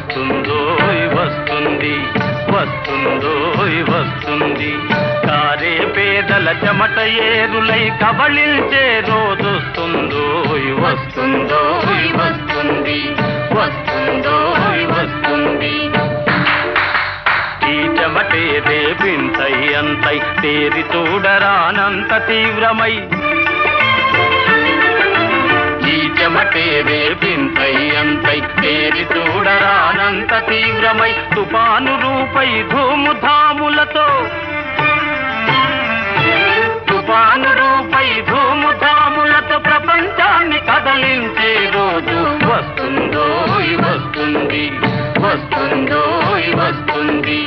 వస్తుందో వస్తుంది వస్తుందో వస్తుంది కారే పేదల చెమట ఏరులై కబళించే రోజొస్తుందో వస్తుందో వస్తుంది వస్తుందో వస్తుంది ఈ చెమటే రేపింతై అంతై తేరి చూడరానంత తీవ్రమై ఈ చెమటే రేపింతై అంతై తేరి చూడరానంత తీవ్రమై తుఫాను రూపై ధూముధాములతో తుఫాను రూపై ధూముధాములతో ప్రపంచాన్ని కదలించే రోజు వస్తుందో వస్తుంది వస్తుందో వస్తుంది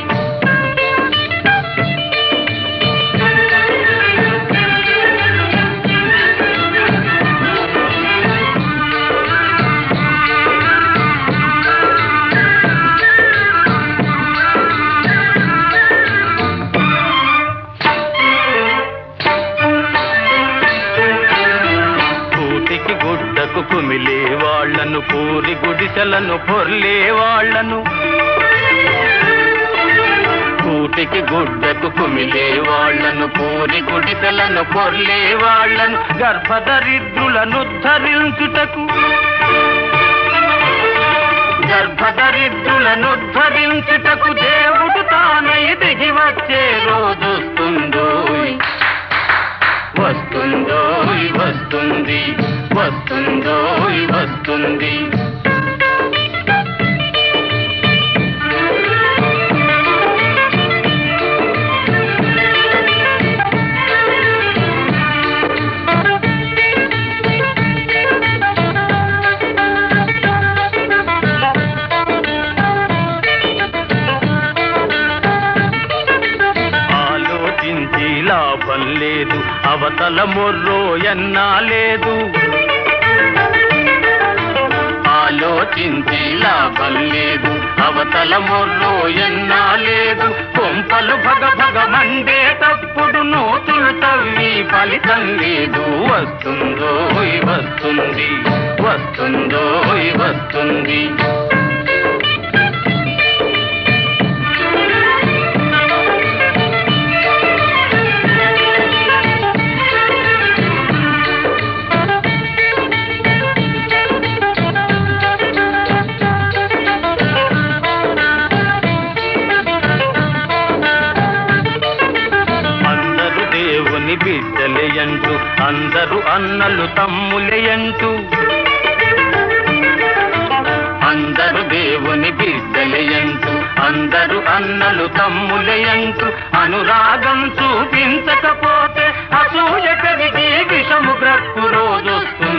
కూటికి గుడ్డకు కుమిలే వాళ్ళను పూరి గుడిసెలను పొర్లే వాళ్ళను కూటికి గుడ్డకు కుమిలే వాళ్ళను పూరి గుడిసెలను పొర్లే వాళ్ళను గర్భదరిద్రులను ధరించుటకు గర్భదరిద్రులను ధరించుటకు దేవుడు తానై దిగి వచ్చే రోజొస్తుందో వస్తుందో వస్తుంది వస్తుందో వస్తుంది ఆలోచించి లాభం లేదు అవతల మొర్రో ఎన్నా లేదు ఆలోచించి లాభం లేదు అవతల మొర్రో ఎన్నా లేదు కొంపలు భగ భగ మండేటప్పుడు నూతులు తవ్వి ఫలితం లేదు వస్తుందో వస్తుంది వస్తుందో వస్తుంది అందరు దేవుని బిడ్డలేయంటూ అందరు అన్నలు తమ్ములేయంటూ అందరు దేవుని బిడ్డలేయంటూ అందరు అన్నలు తమ్ములేయంటూ అనురాగం చూపించకపోతే అసూయ పెరిగి విషము గ్రక్కు రోజొస్తుంది